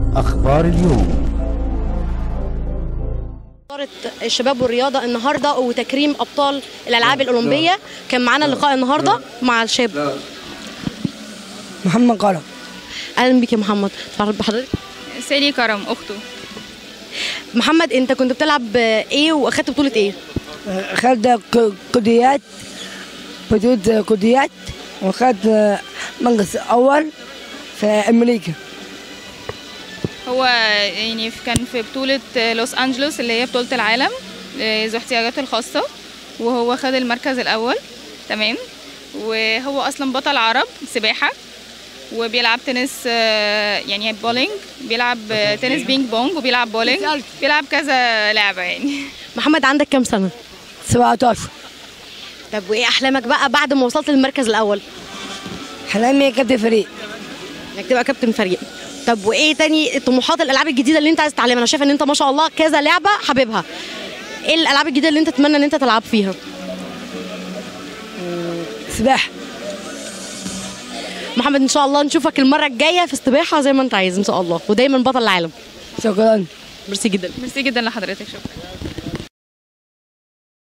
أخبار اليوم وزارة الشباب والرياضة النهاردة وتكريم أبطال الألعاب الأولمبية كان معانا اللقاء النهاردة مع الشاب محمد قلم أهلا بك يا محمد تعرف بحضرتك سالي كرم اخته محمد أنت كنت بتلعب إيه وأخدت بطولة إيه؟ خد كوديات بطولة كوديات وخد مركز أول في أمريكا هو يعني في- كان في بطولة لوس أنجلوس اللي هي بطولة العالم ذو احتياجات الخاصة وهو خد المركز الأول تمام وهو أصلا بطل عرب سباحة وبيلعب تنس آه، يعني بولينج بيلعب آه، تنس بينج بونج وبيلعب بولينج بيلعب كذا لعبة يعني محمد عندك كام سنة؟ 17 طب وإيه أحلامك بقى بعد ما وصلت للمركز الأول؟ حلمي كابتن فريق إنك تبقى كابتن فريق طب وإيه تاني طموحات الألعاب الجديدة اللي أنت عايز تتعلمها؟ أنا شايفة إن أنت ما شاء الله كذا لعبة حاببها إيه الألعاب الجديدة اللي أنت تتمنى إن أنت تلعب فيها؟ سباحة محمد إن شاء الله نشوفك المرة الجاية في السباحة زي ما أنت عايز إن شاء الله ودايما بطل العالم شكرا ميرسي جدا ميرسي جدا لحضرتك شكرا